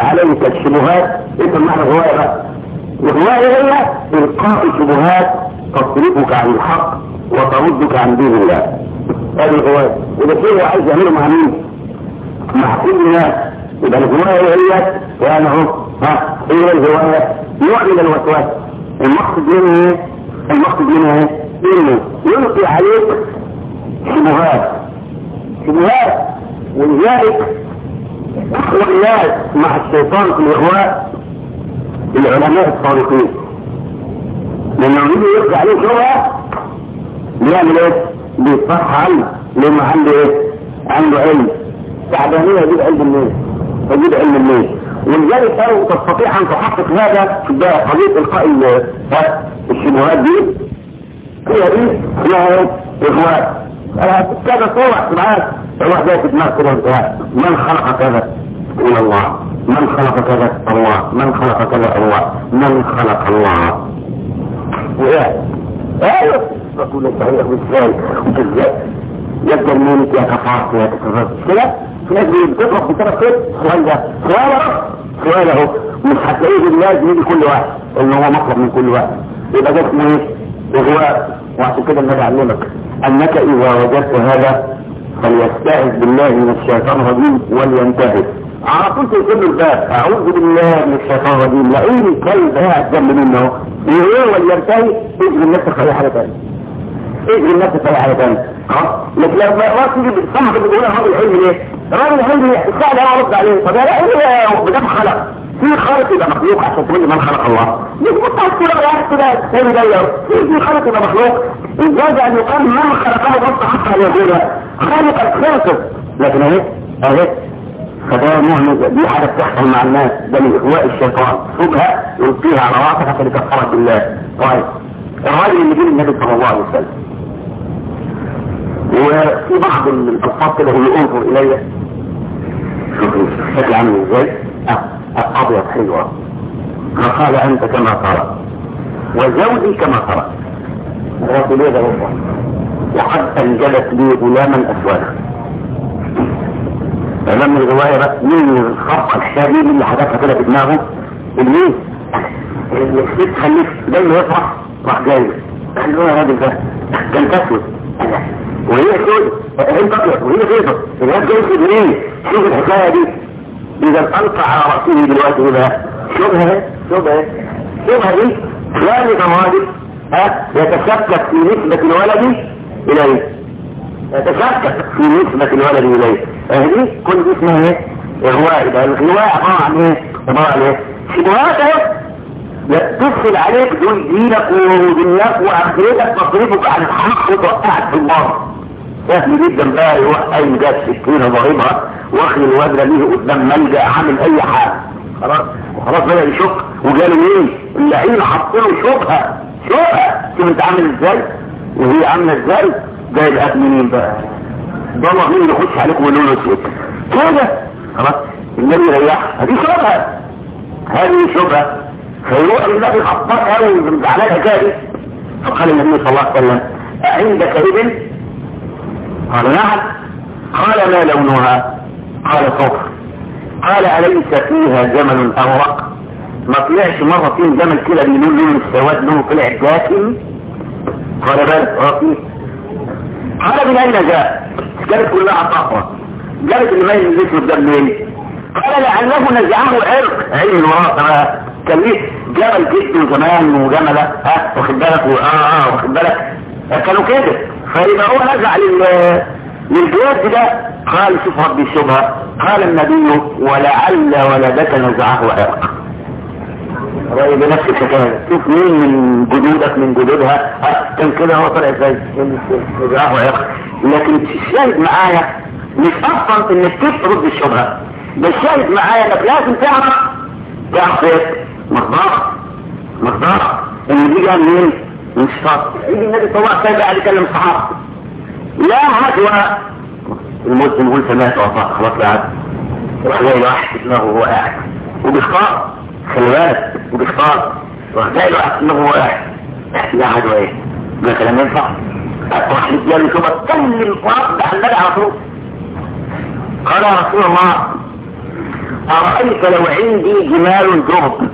عليك الشبهات انت معنى الرواية بقى الرواية هي القاء الشبهات تصرفك عن الحق وتردك عن دين الله هذه الرواية وده شيء هو عايز يعمله مع مين؟ مع كل الناس يبقى الرواية هي وانا اهو ها هي الرواية نوع من الوسواس المقصد منه ايه؟ المقصد منه ايه؟ انه يلقي عليك شبهات شبهات ولذلك اخوة الناس مع الشيطان في الاغواء العلماء الصادقين لما يريد يلقي عليه شبهة بيعمل ايه؟ بيصح عنه لما عنده ايه؟ عنده علم تعبانية يجيب علم منين؟ يجيب علم منين؟ ولذلك لو تستطيع ان تحقق هذا في قضية القاء الشبهات دي هي دي هي اخوات كذا صورة معاك الواحد ده في دماغ كده من خلق كذا الى الله من خلق كذا الله من خلق كذا الله من خلق الله وايه ايوه رسول صحيح والسؤال وتزاي يقدر منك يا كفاك يا كفاك كده في ناس بتضرب في طرف كده سؤال ده سؤال سؤال اهو مش هتلاقيه لازم يجي كل واحد ان هو مطلب من كل واحد يبقى ده اسمه ايه؟ اغواء وعشان كده النبي علمك انك اذا وجدت هذا فليستعذ بالله من الشيطان الرجيم ولينتهي على طول تقول الباب اعوذ بالله من الشيطان الرجيم لقيني كلب قاعد جنب منه ايه ولينتهي اجري نفسك في اي حاجه ثانيه اجري نفسك في اي حاجه ثانيه اه لكن لما ما تيجي صاحب اللي بيقول راجل علمي ليه؟ راجل علمي الساعه انا ارد عليه طب يا ايه بدم خلق في خالق يبقى مخلوق عشان تقول لي من خلق الله مش بتاعت كده يا كده تاني داير في خالق يبقى مخلوق ازاي ان يقال من خلقه بس حتى يقول خالق الخلق لكن اهي اهي فده نوع دي حاجه بتحصل مع الناس ده من اغواء الشيطان شبهه يلقيها على راسك عشان يكفرك بالله طيب الراجل اللي جه النبي صلى الله عليه وسلم وفي بعض الالفاظ كده اللي انظر الي شوف الشكل عامل ازاي الابيض حلوة فقال انت كما ترى وزوجي كما ترى قلت ليه ده والله وقد انجبت لي غلاما اسودا فلما الرواية بقى مين الخرق الشديد اللي حدثها كده في دماغه المين الست خليك دايما يفرح راح جاي قال له يا راجل ده كان تسود وهي سود هي بطلت وهي بيضة الواد جاي في جنيه شوف الحكاية دي اذا القى على رأسه دلوقتي ده شبهة شبهة شبهة دي ذلك الراجل ها يتشكك في نسبة الولد اليه يتشكك في نسبة الولد اليه هذه كل دي اسمها ايه اغواء ده الغواء عبارة عن ايه عبارة عن ايه شبهات اهي يتصل عليك دول دينك ودنياك واخرتك تصرفك عن الحق وتوقعك في النار سهل جدا بقى يروح اي جاب سكينه ضاربها واخد الواد ليه قدام ملجا عامل اي حاجه خلاص وخلاص بدا يشك وجاله مين اللعين حط له شبهه شبهه شوف انت عامل ازاي وهي عامله ازاي جاي الاب منين بقى ضمر مين اللي يخش عليك ويقول له اسود كده خلاص النبي يريحها دي شبهه هذه شبهه فيروح النبي خطاط قوي على الحكايه فقال النبي صلى الله عليه وسلم أعندك ابن قال نعم قال ما لونها قال صفر قال أليس فيها جمل أورق ما طلعش مرة فيه جمل كده بيقول لون السواد لونه طلع جاكم قال بل رقيق قال من أين جاء كانت كلها طاقة جابت اللي ما ينزلش قدام منين قال لعله نزعه عرق علم الوراثة كان ليه جمل جد زمان وجملة ها واخد بالك اه اه واخد بالك كانوا كده فيبقى هو نزع لل للجواد ده قال شوف ربي الشبهة قال النبي ولعل ولدك نزعه عرق رأي بنفس الحكاية شوف مين من جدودك من جدودها ها كان كده هو طلع ازاي نزعه عرق لكن الشاهد معايا مش اصلا انك تفرض الشبهة ده الشاهد معايا انك لازم تعرف تعرف ايه مصدر مصدر ان دي جايه منين من الشرط يجي النبي صلى الله عليه وسلم قاعد يكلم الصحابه لا هدوى المسلم يقول سمعت وطاق خلاص قاعد راح جاي واحد في دماغه وهو قاعد وبيختار خلي بالك وبيختار راح جاي واحد في دماغه وهو قاعد لا هدوى ايه ده كلام ينفع راح يجي شوف اتكلم فرق على النبي على طول قال يا رسول الله أرأيت لو عندي جمال جرب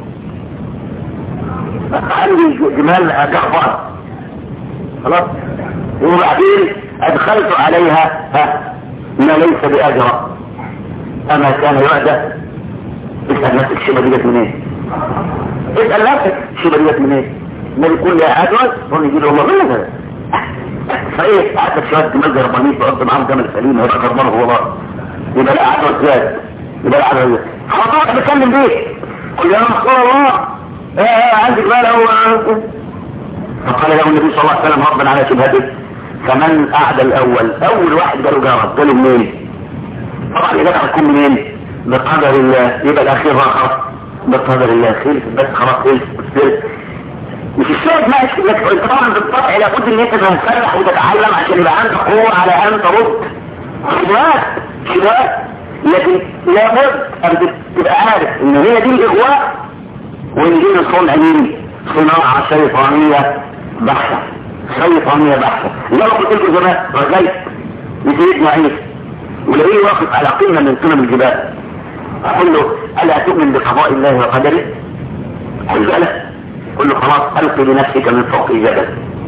عندي جمال جربان خلاص وبعدين أدخلت عليها ها ما ليس بأجرى أما كان يعدى اسأل نفسك شو بديت منين اسأل نفسك شو بديت منين ما بيكون لها أجر هون يجي له والله غير صحيح قعدت شوية جمال جربانيت وقلت معاهم جمل سليم ويبقى جربانه هو الله يبقى لا عدوى زياد يبقى لا عدوى زياد خلاص بتكلم بيه قل يا رسول الله ايه عندك مال هو فقال له النبي صلى الله عليه وسلم ربنا على شبهته فمن قعد الاول اول واحد جاله جارب جاله منين طبعا اذا هتكون منين بقدر الله يبقى الاخير راحه بقدر الله خلف بس خلاص خلف خلف مش الشاهد ما لك انت طبعا بالطبع لابد ان انت تتسلح وتتعلم عشان يبقى عندك قوه على ان ترد شبهات شبهات لكن لابد ان تبقى عارف ان هي دي الاغواء وان دي الصنع مين صناعه شيطانيه بحته شيطانيه بحته زي ما قلت لكم زمان رجيت لسيدنا عيسى ولقيه واقف على قمه من قمم الجبال اقول له الا تؤمن بقضاء الله وقدره قل لا قل له خلاص القي بنفسك من فوق الجبل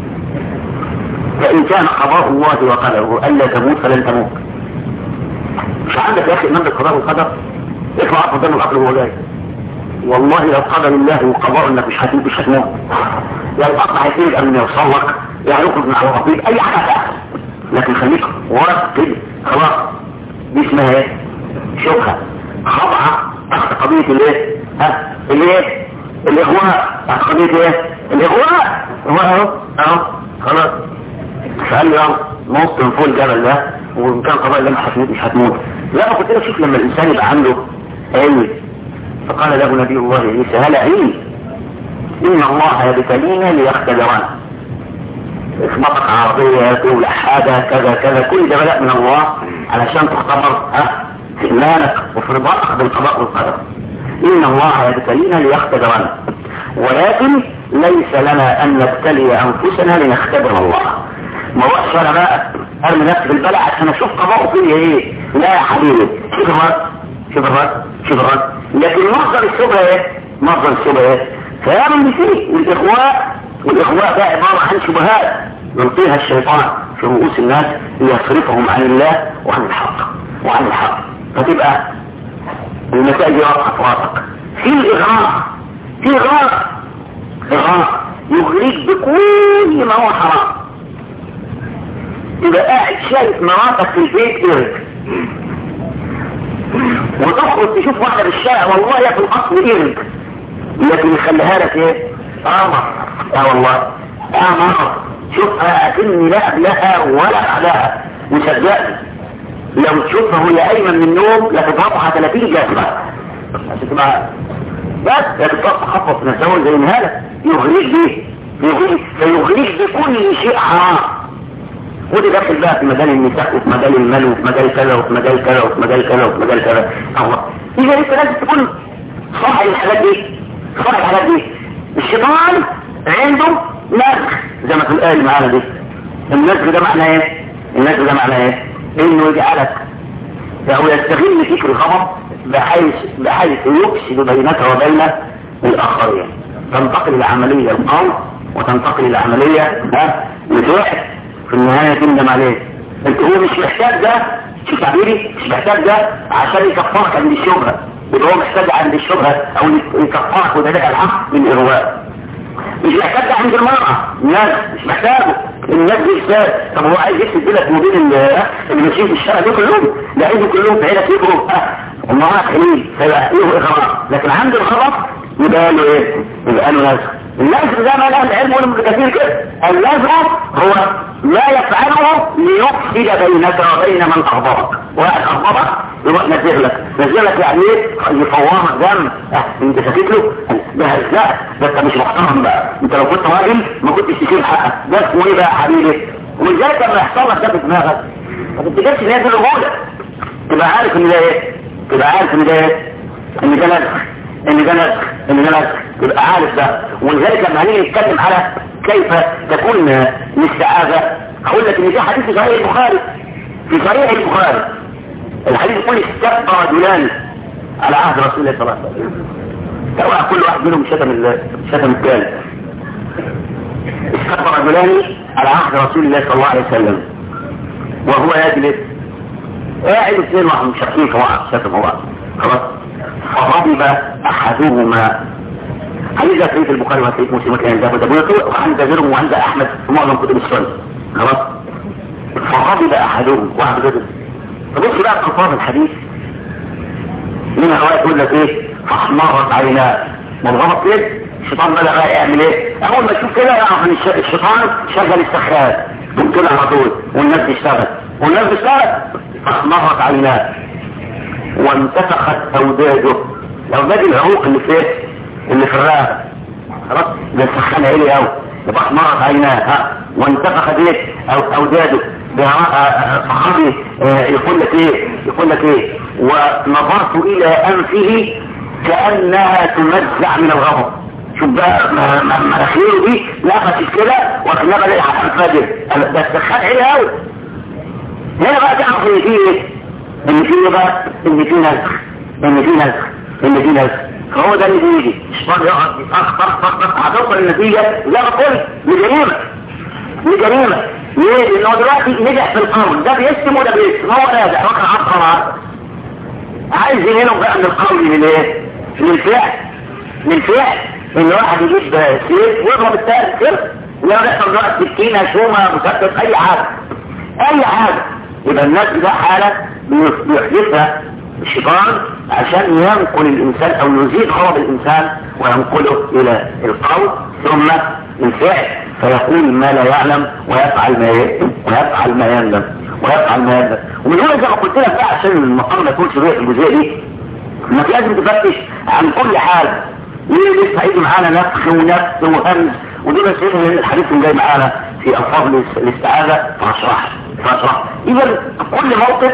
فان كان قضاء الله وقدره الا تموت فلن تموت مش عندك يا اخي ايمان بالقضاء والقدر اطلع قدام العقل وهو جاي والله لو قدر الله وقضاء انك مش هتموت مش هتموت يا القطع هيسيب ان يوصل لك يا يخرج من على الرقيق اي حاجه تحصل لكن خليك ورا كده خلاص دي اسمها ايه شبهه خضعه تحت قضيه الايه ها الايه الاغواء تحت قضيه ايه الاغواء هو اهو اهو خلاص فقال لي يلا نص من فوق الجبل ده وان كان قضاء الله مش هتموت مش هتموت لا قلت له شوف لما الانسان يبقى عنده علم فقال له نبي الله عيسى هل علم ان الله يبتلينا ليختبرنا اخبطك عربية تولع حاجة كذا كذا كل ده بلاء من الله علشان تختبر ها في ايمانك وفي رضاك بالقضاء والقدر ان الله يبتلينا ليختبرنا ولكن ليس لنا ان نبتلي انفسنا لنختبر الله ما هوش انا بقى ارمي نفسي بالبلع عشان اشوف قضاءه فيا ايه لا يا حبيبي شوف الرد شوف الرد شوف الرد لكن مصدر الشبهه ايه مصدر الشبهه ايه فيعمل فيه الاخواء والاخواء ده عباره عن شبهات يلقيها الشيطان في رؤوس الناس ليصرفهم عن الله وعن الحق وعن الحق فتبقى المسائل دي واضحه في راسك في الاغراء في اغراء اغراء يغريك بكل ما هو حرام تبقى قاعد شايف مراتك في البيت قرد وتخرج تشوف واحدة بالشارع والله يا في الاصل قرد لكن يخليها لك ايه قمر اه والله قمر شوفها اكني لا قبلها ولا بعدها وصدقني لو تشوفها وهي قايمه من النوم لتضربها 30 جزمه عشان تبقى بس تتوقع خطوه نسوي زي الهالة يغريك بيه يغريك فيغريك بكل شيء حرام ودي داخل بقى في مجال النساء وفي مجال المال وفي مجال كذا وفي مجال كذا وفي مجال كذا وفي مجال كذا الله اذا انت لازم تكون صاحب الحاجات دي صاحب الحاجات دي الشيطان عنده نسخ زي ما تقول قال معانا دي النسخ ده معناه ايه النسخ ده معناه ايه انه يجعلك او يستغل فيك الخبر بحيث بحيث يفسد بينك وبين الاخرين تنتقل العملية القول وتنتقل العملية ها لتوحد في النهاية تندم عليه انت هو مش محتاج ده شوف تعبيري مش محتاج ده عشان يكفرك عند الشبهة يبقى هو محتاج عند الشبهة او يكفرك وذلك الحق من اغواء مش محتاج ده عند المرأة الناس مش محتاجه الناس دي ازاي طب هو عايز يكسب لك ما بين اللي ماشيين في الشارع دول كلهم لا عايزوا كلهم في عيلة يجروا اه امهات حليل فيبقى له اغراء لكن عند الغلط يبقى له ايه يبقى له نزغ النزغ زي ما قال العلم ولم كثير كده النزغ هو ما يفعله ليفسد بينك وبين من اغضبك واحد اغضبك يروح نزغ لك نزغ لك يعني ايه يفوهك دم اه انت سكت له ده لا ده انت مش محترم بقى انت لو كنت راجل ما كنتش تشيل حقك ده اسمه ايه بقى يا حبيبي ولذلك لما يحصل لك ده في دماغك ما تفتكرش ان هي دي الرجوله تبقى عارف ان ده ايه تبقى عارف ان ده ايه ان ده نزغ ان ده نسخ ان ده نسخ يبقى عارف ده ولذلك لما هنيجي نتكلم على كيف تكون الاستعاذة هقول لك ان في حديث في صحيح البخاري في صحيح البخاري الحديث يقول استبقى رجلان على عهد رسول الله صلى الله عليه وسلم سواء كل واحد منهم شتم ال- شتم الثالث استقر رجلان على عهد رسول الله صلى الله عليه وسلم وهو يجلس قاعد اثنين واحد مشاركين في بعض شتموا بعض خلاص فغضب احدهما حديث في البخاري وسيد مسلم كان ده ده وعند غيرهم وعند احمد في معظم كتب السنه خلاص فغضب احدهم واحد غضب فبص بقى الفاظ الحديث من رواية تقول لك ايه فاحمرت عيناه ما الغلط ايه الشيطان بدأ بقى يعمل ايه اول ما تشوف كده يعرف ان الش- الشيطان شغل السخان تقوم كده على طول والناس بتشتغل والناس بتشتغل فاحمرت عيناه وانتفخت اوداده الاوداد العروق اللي في إيه؟ اللي في الرقبه خلاص ده السخان عالي قوي يبقى احمرت عيناه ها وانتفخت ايه أو اوداده ده آه، آه، صحابي آه، يقول لك ايه يقول لك ايه ونظرت الى انفه كانها تمزع من الغضب شوف بقى م- م- مناخيره دي لفت كده وكانها بدات هتنفجر ده السخان عالي قوي هنا بقى تعرف ان في ايه ان في ايه بقى ان في نزخ ان في نزخ ان في نزخ فهو ده اللي بيجي الشيطان يقعد يطخ طخ طخ طخ هتوصل النتيجه زي ما قلت لجريمه لجريمه ليه؟ لان هو دلوقتي نجح في القول ده بيسلم وده بيسلم هو نازع واخد عبقر عبقر عايز ينقلهم بقى من القول للايه؟ للفعل للفعل ان واحد يجيب سيف ويضرب الثالث كده لا يحصل بقى سكينه شومه مسدس اي حاجه اي حاجه يبقى الناس ده حاله بيحدثها الشيطان عشان ينقل الانسان او يزيد غضب الانسان وينقله الى القول ثم الفعل فيقول ما لا يعلم ويفعل ما ي- ويفعل ما يندم ويفعل ما يندم ومن هنا زي ما قلت لك بقى عشان المقام ما يكونش بيه في الجزئيه دي انك لازم تفتش عن كل حاجه ليه لسه هيجي معانا نفخ ونفس وهمز ودي بس لان الحديث اللي جاي معانا في الفاظ الاس- الاستعاذه فاشرح فاشرح اذا كل موقف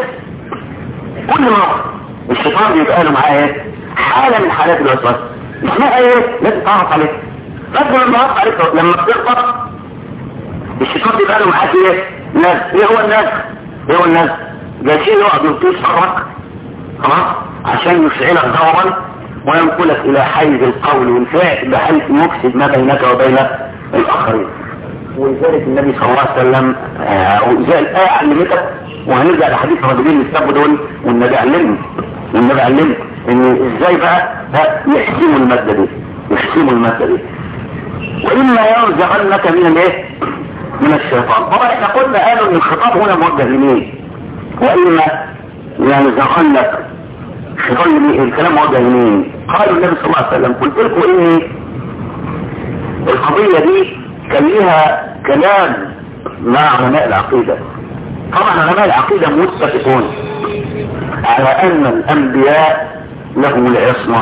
كل موقف الشيطان بيبقى له معاه ايه حاله من حالات الوسواس اسمها ايه لازم تعرف عليها فاكر لما تعرف عليك لما بتغلط الشيطان بيبقى له معاك ايه ناس ايه هو الناس ايه هو الناس ده شيء يقعد يلطيش صدرك خلاص عشان يشعلك غضبا وينقلك الى حيز القول والفعل بحيث يفسد ما بينك وبين الاخرين ولذلك النبي صلى الله عليه وسلم آه، وزي الآية علمتك وهنرجع لحديث الرجلين اللي استبوا دول والنبي علمني والنبي علمني ان ازاي بقى ها، يحسموا المادة دي يحسموا المادة دي واما يرزقنك من الايه من الشيطان طبعا احنا قلنا قالوا ان الخطاب هنا موجه لمين واما يرزقنك الشيطان لمين الكلام موجه لمين قال النبي صلى الله عليه وسلم قلت لكم ان القضية دي كان ليها كلام مع علماء العقيدة طبعا علماء العقيدة متفقون على ان الانبياء لهم العصمة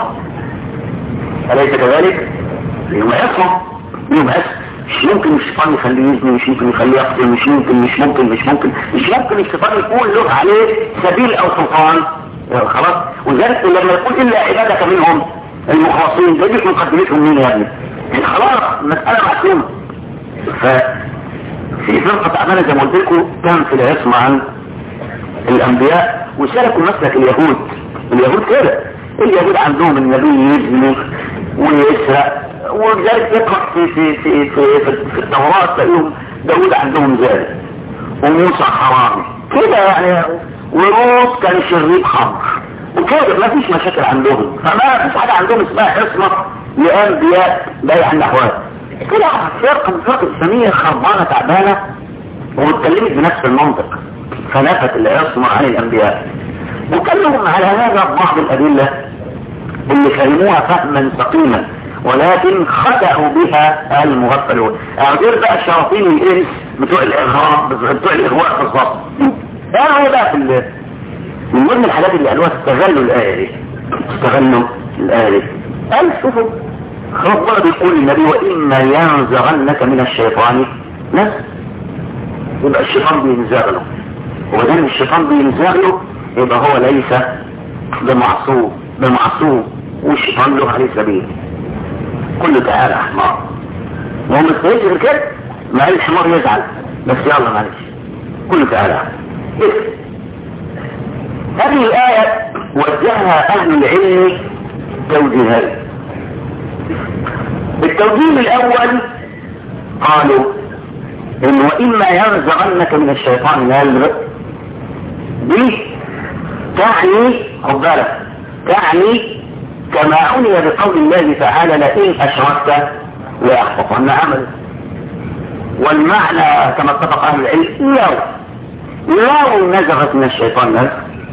أليس كذلك؟ لهم عصمة لهم عصمة مش ممكن الشيطان يخليه يزني مش ممكن يخليه يقتل مش ممكن مش ممكن مش ممكن مش ممكن الشيطان يكون له عليه سبيل او سلطان يعني خلاص ولذلك لما يقول الا عبادك منهم المخلصين ده يجيك مقدمتهم مين يا ابني خلاص مسألة محسومة ف في فرقة تعبانة زي ما قلت لكم كان في العصمة عن الانبياء وسلكوا مسلك اليهود اليهود كده اليهود عندهم النبي يزني ويسرق ولذلك يقرأ في في في في, في, في التوراة تلاقيهم داود عندهم ذلك وموسى حرامي كده يعني ولوط كان شريك خمر وكده ما فيش مشاكل عندهم فما فيش حاجة عندهم اسمها عصمة لأنبياء بيع النحوات كده فرقة من الفرق الإسلامية خربانة تعبانة واتكلمت بنفس المنطق فنفت العصمة عن الأنبياء وكان لهم على هذا بعض الأدلة اللي فهموها فهما سقيما ولكن خدعوا بها المغفلون غير بقى الشياطين الانس بتوع الاغراء بتوع الاغواء بالظبط قالوا ايه بقى في ال- من ضمن الحاجات اللي قالوها استغلوا الايه دي استغلوا الايه دي قال شوفوا ربنا بيقول للنبي واما ينزغنك من الشيطان نفس يبقى الشيطان بينزغ له وبدل الشيطان بينزغ له يبقى هو ليس بمعصوم بمعصوم والشيطان له عليه سبيل كله تعالى حمار وهو مستهيج غير كده ما قال الحمار يزعل بس يلا معلش كله تعالى إيه؟ هذه الآية وجهها اهل العلم توجيهين التوجيه الاول قالوا ان واما ينزغنك من الشيطان نزغ دي تعني خد بالك تعني كما عني بقول الله تعالى لئن اشركت ليحبطن عملك والمعنى كما اتفق اهل العلم لو لو نزغت من الشيطان نزغ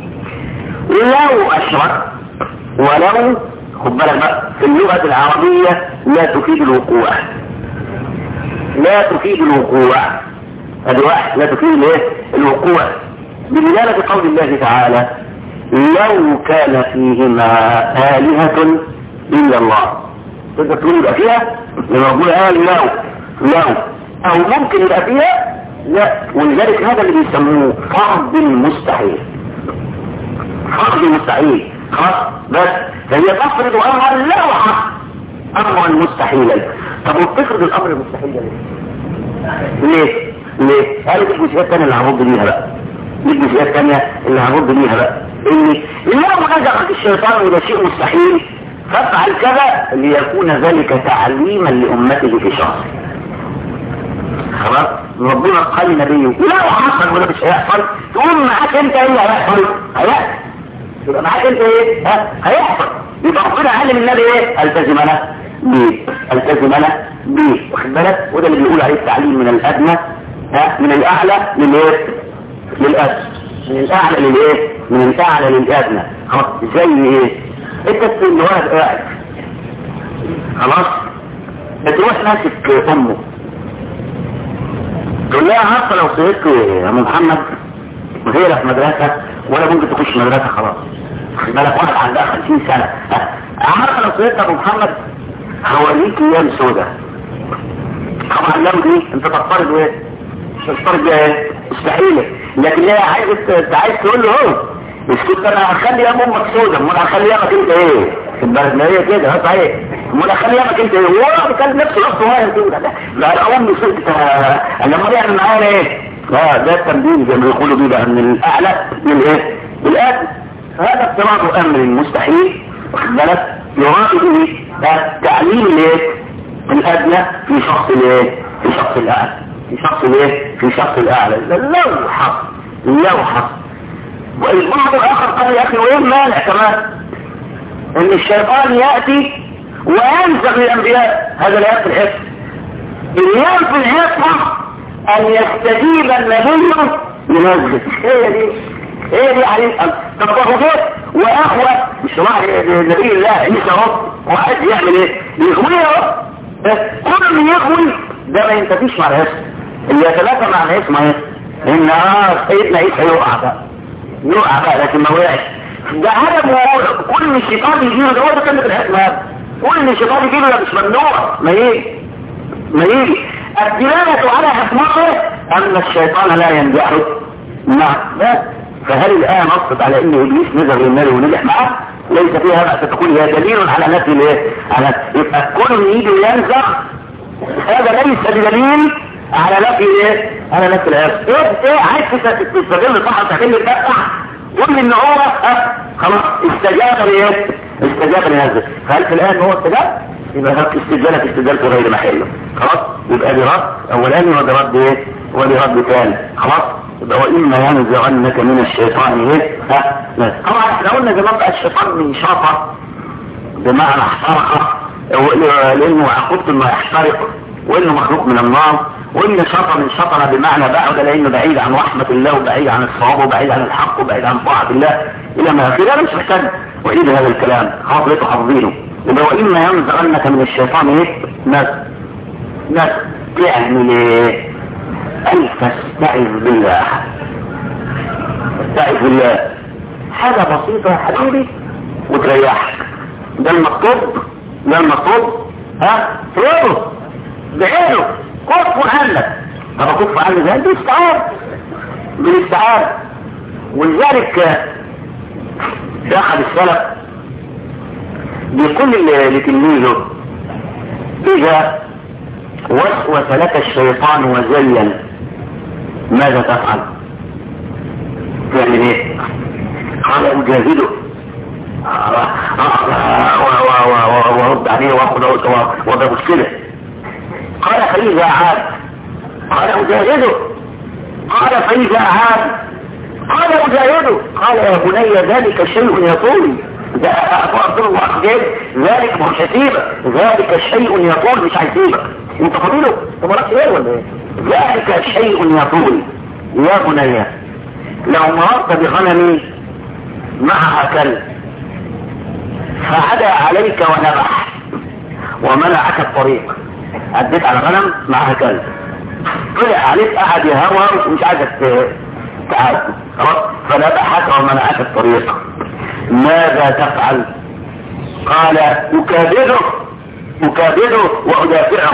لو اشرك ولو خد بالك بقى في اللغة العربية لا تفيد الوقوع لا تفيد الوقوع هذه واحد لا تفيد الايه الوقوع بدلالة قول الله تعالى لو كان فيهما آلهة إلا الله تقدر تقول يبقى فيها لما أقول قال لو لو أو ممكن يبقى فيها لا ولذلك هذا اللي بيسموه فرض المستحيل فرض المستحيل خلاص بس فهي تفرض أمرا لو حق أمرا مستحيلا طب وبتفرض الأمر المستحيل ده ليه؟ ليه؟ ليه؟ قالوا دي الجزئيات الثانية اللي هرد بيها بقى دي الجزئيات الثانية اللي هرد بيها بقى إن لو نزغت الشيطان وده شيء مستحيل فافعل كذا ليكون ذلك تعليما لأمته في شخص خلاص ربنا قال لنبيه لو حصل ولا مش هيحصل تقول معاك انت ايه اللي هيحصل هيحصل يبقى معاك انت ايه ها هيحصل يبقى ربنا علم النبي ايه التزمنا بيه التزمنا بيه واخد بالك وده اللي بيقول عليه التعليم من الادنى ها من الاعلى للايه للادنى من الاعلى للايه من الاعلى للادنى خلاص زي ايه انت اللي واحد قاعد خلاص بتروح ماسك امه تقول لها عارفه لو سيبت يا ام محمد وهي لا في مدرسه ولا ممكن تخش مدرسه خلاص خد بالك واحد عندها 50 سنه عارفه لو سيبت يا ابو محمد هوريك ايام سودة طبعا لو دي انت تفترض ايه تفترض ايه مستحيله لكن هي عايز انت عايز تقول له اهو اسكت انا هخلي يا امك سودة امال هخلي يامك انت ايه خد بالك ما هي كده ها صحيح امال هخلي يامك انت ايه هو كان نفسه نفسه واحد كده لا لا امي سودة انا امال يعني معانا ايه اه ده التمدين زي ما بيقولوا بيه بقى من الاعلى للايه بالادنى هذا افتراض امر مستحيل واخد بالك يراد به تعليم الايه الادنى في شخص الايه في شخص الاعلى في شخص الايه في شخص الاعلى لو حصل لو حصل والبعض الاخر قال يا اخي وايه المانع كمان ان الشيطان ياتي وينزغ الانبياء هذا لا يكفي الحفظ اللي ينفي الحفظ ان يستجيب النبي لنزله هي دي هي دي عليه تصرفات واخوة مش واحد نبي الله عيسى رب واحد يعمل ايه يغويه رب كل اللي يغوي ده ما ينتفيش مع الاسم اللي يتلافى مع الاسم ايه ان اه سيدنا عيسى يقع بقى يقع بقى لكن ما وقعش ده هدف كل الشيطان يجيله ده هو ده كلمة الحكمة هذا كل الشيطان يجيله ده مش ممنوع ما يجي ما يجي الدلالة على حكمته ان الشيطان لا ينجح نعم فهل الآية نصت على ان ابليس نزل للنار ونجح معاه ليس فيها بأس تقول هي دليل على نفي الايه على يبقى كل يجي وينزغ هذا ليس بدليل على نفي ايه على نفي الآية ايه ايه عايز تستغل صح تستغل تفتح قول ان هو اه خلاص استجاب لايه استجاب لهذا فهل في الآية ان هو استجاب يبقى هذا استجابة استجابته غير محله خلاص يبقى دي رد اولاني وده رد ايه ودي رد ثاني خلاص يبقى وإما ينزغنك من الشيطان ايه ها لا طبعا احنا قلنا زمان بقى الشيطان من شاطر بمعنى احترق لانه عقوبته انه يحترق وانه مخلوق من النار وان شطر من شطر بمعنى بعد لانه بعيد عن رحمة الله وبعيد عن الصواب وبعيد عن الحق وبعيد عن طاعة الله الى ما اخره انا مش محتاج اعيد هذا الكلام حافظته حافظينه يبقى واما ينزغنك من الشيطان ايه ناس ناس تعمل ايه أن تستعذ بالله تستعذ بالله حاجة بسيطة يا حبيبي وتريحك ده المطلوب ده المطلوب ها تقوله بعينه كف عنك طب اكف عنك ده بالاستعار بالاستعار ولذلك في احد السلف بيقول لتلميذه اذا وسوس لك الشيطان وزين ماذا تفعل تعمل ايه قال اجاهده وارد عليه واخد وده مشكلة قال فإذا عاد قال أجاهده قال فإذا عاد قال أجاهده قال يا بني ذلك شيء يطول ده أفضل الله جيد ذلك مش هسيبك ذلك شيء يطول مش هيسيبك انت فضيله انت مرات ايه ولا ايه ذلك شيء يطول يا بني لو مررت بغنم معها كلب فعدى عليك ونبح ومنعك الطريق عديت على غنم معها كلب طلع عليك قعد يهوى ومش عايزك تعاد خلاص فنبحك ومنعك الطريق ماذا تفعل قال أكابده أكابده وأدافعه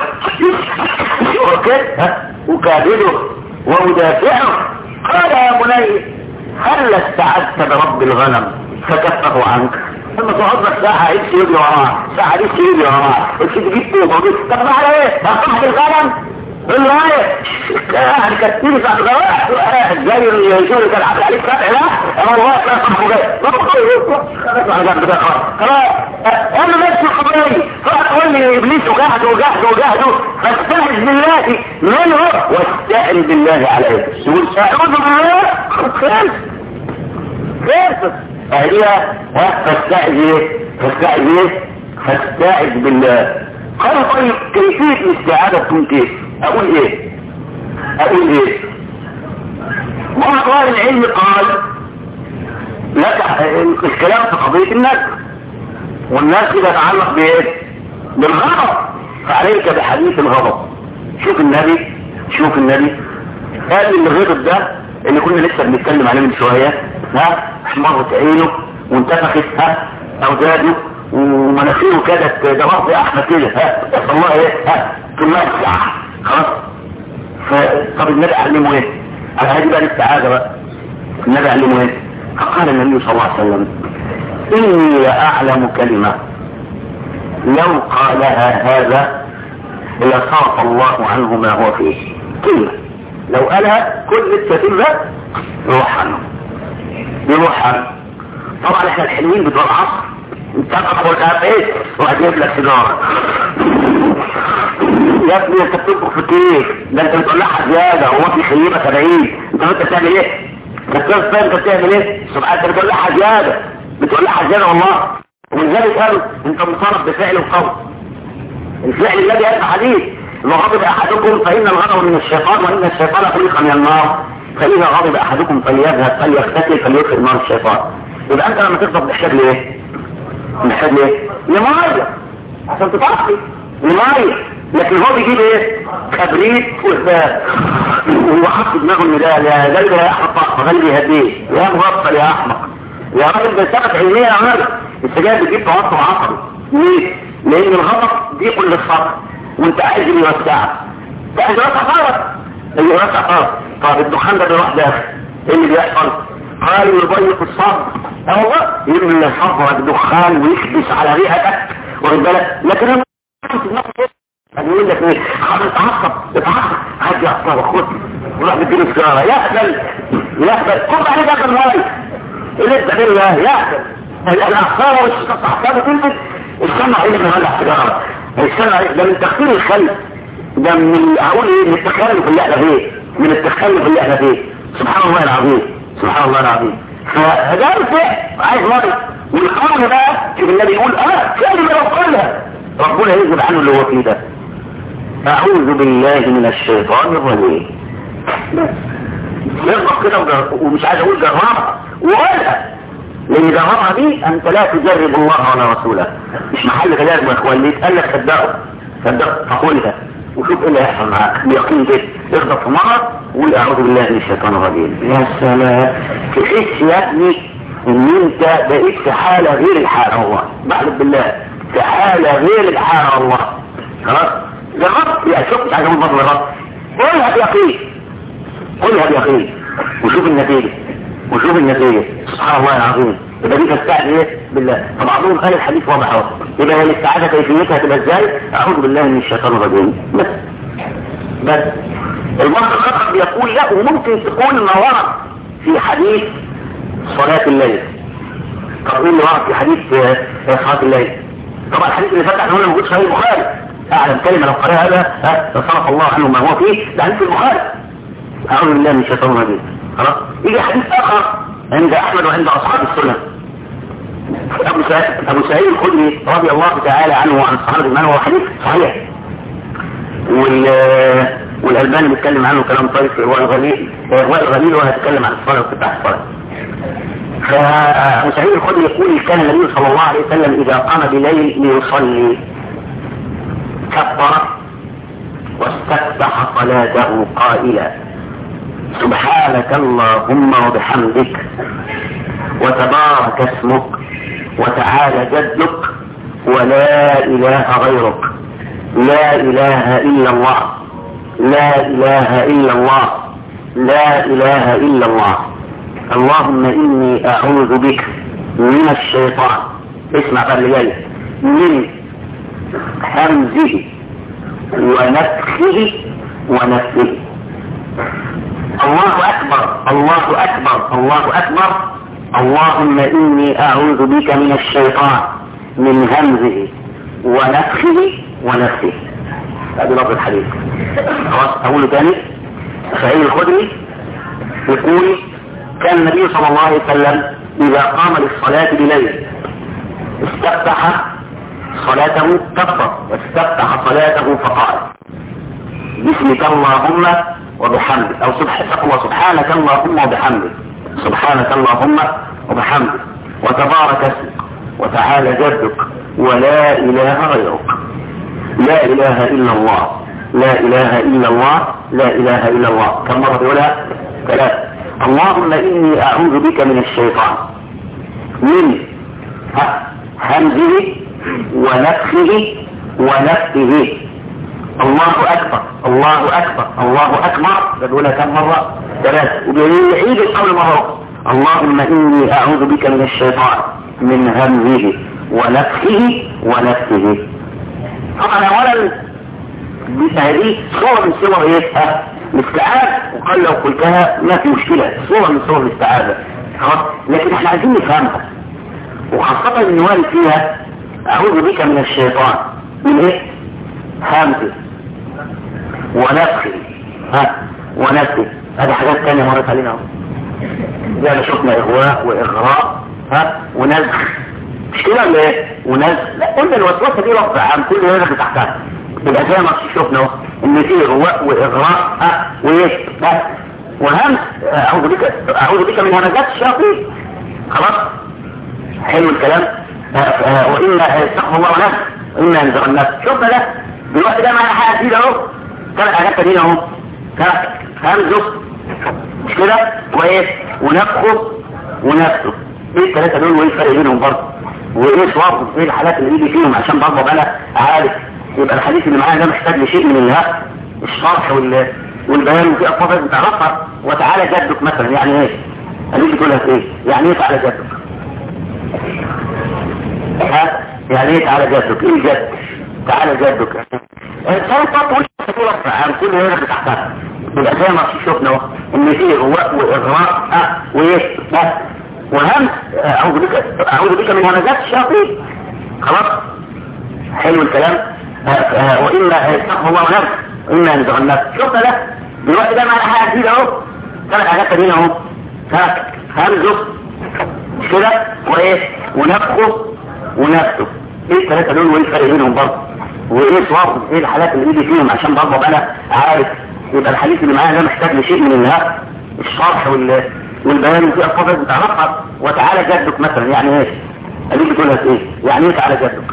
وكده أكابده وأدافعه قال يا بني هل استعدت برب الغنم فكفه عنك ثم تقعد لك ساعة عيد يجري وراه ساعة عيد يجري وراه قلت جبت ايه طب ما على ايه هصحب الغنم الراية قاعد كتير بعد غواء زي الجوري كان عامل عليك فتح لا انا والله كان صاحبه جاي خلاص انا نفسي الخبراني فتقول لي ابليس وجهد وجهد وجهد فاستعذ بالله منه واستعن بالله عليه يقول اعوذ بالله خلص خلص اهليها فاستعذ ايه فاستعذ ايه فاستعذ بالله قال طيب كيفية الاستعادة تكون كيف اقول ايه اقول ايه بعض اهل العلم قال لك الكلام في قضية الناس والناس كده يتعلق بايه بالغضب فعليك بحديث الغضب شوف النبي شوف النبي قال اللي الغضب ده اللي كنا لسه بنتكلم عليه من شوية ها احمرت عينه وانتفخت ها اوزاده ومناخيره كانت ده رفض احمد كده ها الله ايه ها كلها الساعة خلاص فطب النبي علمه ايه على هذه بقى الاستعاذة بقى النبي علمه ايه فقال النبي صلى الله عليه وسلم اني لاعلم كلمة لو قالها هذا لصرف الله عنه ما هو فيه كلمة لو قالها كل التفيل ده يروح عنه يروح عنه طبعا احنا الحلوين بتوع العصر انت تدخل ايه وهجيب لك سيجاره يا ابني انت بتطبخ في كيف ده انت بتقول لها زياده هو في خيبه 70 انت انت بتعمل ايه انت بتعمل انت بتعمل ايه سبحان انت بتقول لها زياده بتقول لها زياده والله ولذلك قالوا انت مصرف بفعل القول الفعل الذي يدفع حديث لو غضب احدكم فان الغضب من الشيطان وان الشيطان خلق من النار فاذا غضب احدكم فليذهب فليغتسل فليدخل نار الشيطان يبقى انت لما تغضب محتاج لايه محتاج ليه لمية عشان تطفي لمية لكن هو بيجيب ايه كبريت وإثبات وهو حط دماغه ان ده يا قلبي يا احمق طاقة قلبي يهديه يا مغفل يا احمق يا راجل ده ثبت علميا يا راجل السجاير بتجيب توتر عصبي ليه؟ لان الغضب ضيق للصبر وانت عايز اللي يوسعك انت عايز يوسع خالص اللي يوسع خالص طب الدخان ده بيروح داخل ايه اللي بيحصل؟ قالوا يضيق الصبر اه والله يملى صبرك دخان ويكبس على ريحتك واخد بالك لكن انا يقول لك ايه خلاص اتعصب اتعصب عايز يعصب خد وراح بديله سيجاره يهبل يهبل خد عليه ده الماي اللي بالله يهبل الاخطار والصحصابه تلبس السمع اللي بيولع سيجاره السمع ده من تخفير الخلق ده من هقول ايه من التخلف اللي احنا فيه من التخلف اللي احنا فيه سبحان الله العظيم سبحان الله العظيم فده الفعل عايز مرض والقول بقى شوف النبي يقول اه كلمة لو قالها ربنا يجب عنه اللي هو فيه ده اعوذ بالله من الشيطان الرجيم يغضب كده ومش عايز اقول جربها وقالها لان جربها دي انت لا تجرب الله ولا رسوله مش محل تجارب يا اخوان اللي يتقال لك صدقه صدقه فقولها وشوف ايه اللي هيحصل معاك بيقين كده اغضب في مره وقول اعوذ بالله من الشيطان الرجيم يا سلام تحس يا ابني ان انت بقيت في حاله غير الحاله والله بحلف بالله في حاله غير الحاله والله خلاص جربت يا شوف مش عايز اقول فضل الرب قولها بيقين قولها بيقين وشوف النتيجه وشوف النتيجه سبحان الله العظيم يبقى دي تستعد ايه بالله فبعضهم قال الحديث واضح اهو يبقى هي الاستعاذه كيفيتها تبقى ازاي اعوذ بالله من الشيطان الرجيم بس بس البعض الاخر بيقول لا وممكن تكون ما ورد في حديث صلاة الليل طب ايه اللي ورد في حديث صلاه الليل طبعا الحديث اللي فتح هنا موجود في صحيح البخاري اعلم كلمه لو قرأها هذا صرف الله عنه ما هو فيه ده حديث البخاري اعوذ بالله من الشيطان الرجيم خلاص يجي حديث اخر عند احمد وعند اصحاب السنه ابو سعيد ابو سعيد الخدري رضي الله تعالى عنه وعن الصحابه من هو حديث صحيح وال والالباني بيتكلم عنه كلام طيب في اغواء الغليل اغواء الغليل وهو هيتكلم عن الصلاه واتباع الصلاه فابو سعيد الخدري يقول كان النبي صلى الله عليه وسلم اذا قام بليل ليصلي كبر واستفتح صلاته قائلا سبحانك اللهم وبحمدك وتبارك اسمك وتعالى جدك ولا اله غيرك لا اله الا الله لا اله الا الله لا اله الا الله اللهم اني اعوذ بك من الشيطان اسمع قال لي من همزه ونفخه ونفسه الله اكبر الله اكبر الله اكبر اللهم اني اعوذ بك من الشيطان من همزه ونفخه ونفسه هذه لفظ الحديث خلاص اقوله تاني سعيد الخدري يقول كان النبي صلى الله عليه وسلم اذا قام للصلاة بليل استفتح صلاته كبر واستفتح صلاته فقال باسمك اللهم وبحمدك او سبحانك سبحانك اللهم وبحمدك سبحانك اللهم وبحمدك وتبارك اسمك وتعالى جدك ولا اله غيرك لا اله الا الله لا اله الا الله لا اله الا الله كم مرة بيقولها ثلاثة اللهم اني اعوذ بك من الشيطان من همزه ونفخه ونفسه الله اكبر الله اكبر الله اكبر بيقولها كم مرة ثلاثة وبيعيد القول مرة اللهم اني اعوذ بك من الشيطان من همزه ونفخه ونفسه طبعا اولا هذه صورة من صور ايه الاستعاذة وقال لو قلتها ما في مشكلة صورة من صور الاستعاذة خلاص لكن احنا عايزين نفهمها وخاصة ان وارد فيها اعوذ بك من الشيطان من ايه همزه ونفخه ها ونفخه هذه حاجات تانية مرت علينا اهو زي ما شفنا اغواء واغراء ها ونزخ مش كده ولا ايه ونزخ لا قلنا الوسوسه دي لفظ عام كل هذا تحتها يبقى زي ما شفنا اهو ان في اغواء واغراء ها وايه ها وهم اعوذ بك اعوذ بك من همزات الشياطين خلاص حلو الكلام وانا استغفر الله ونفسه وانا ينزغ النفس شفنا ده دلوقتي ده معانا حاجه جديده اهو ثلاث حاجات تانيين اهو همزه مش كده وايه ونفخه ونفسه ايه الثلاثه دول وايه الفرق بينهم برضه وايه صواب ايه الحالات اللي يجي فيهم عشان برضه انا عارف يبقى الحديث اللي معانا ده محتاج لشيء من الها الشرح وال والبيان وفي الفاظ لازم تعرفها وتعالى جدك مثلا يعني ايه؟ هنيجي تقولها في ايه؟ يعني ايه تعالى جدك؟ ها؟ يعني ايه تعالى جدك؟ ايه الجد؟ تعالى جدك الانسان تطول صورة عن كل هنا بتحتها يبقى زي ما شفنا اهو ان في غواء واغراء اه وايه اه وهم اعوذ بك اعوذ بك من همزات الشياطين خلاص حلو الكلام آه آه وانا استغفر الله ونفسه وانا ينزغ النفس شفنا ده دلوقتي ده معنا حاجه جديده اهو ثلاث حاجات تانيين اهو ها همزه مش كده وايه ونفخه ونفسه ايه الثلاثه دول وايه الفرق بينهم برضه وايه صواب ايه الحالات اللي يجي فيهم عشان برضه انا عارف يبقى الحديث اللي معايا ده محتاج لشيء من الها الشرح وال والبيان وفي الفاظ لازم تعرفها وتعالى جدك مثلا يعني ايه؟ اديك بتقولها في ايه؟ يعني ايه تعالى جدك؟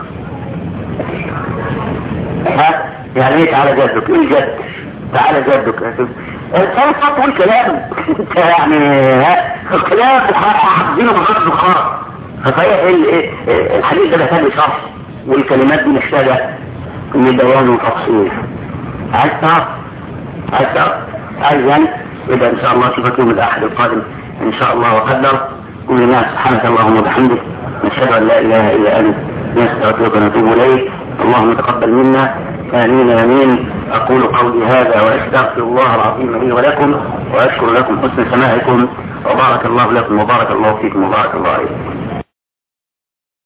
ها؟ يعني ايه تعالى جدك؟ ايه الجد؟ تعالى جدك الانسان تقول كلام يعني ها كلام حافظينه بغض الخار فهي الحديث ده محتاج شرح والكلمات دي محتاجه لبيان وتفصيل عايز تعرف عايز تعرف عايز يعني يبقى ان شاء الله اشوفك يوم الاحد القادم ان شاء الله وقدر قولنا سبحانك اللهم وبحمدك نشهد ان لا اله الا انت نستغفرك ونتوب اليك اللهم تقبل منا امين امين اقول قولي هذا واستغفر الله العظيم لي ولكم واشكر لكم حسن سماعكم وبارك الله لكم وبارك الله فيكم وبارك الله عليكم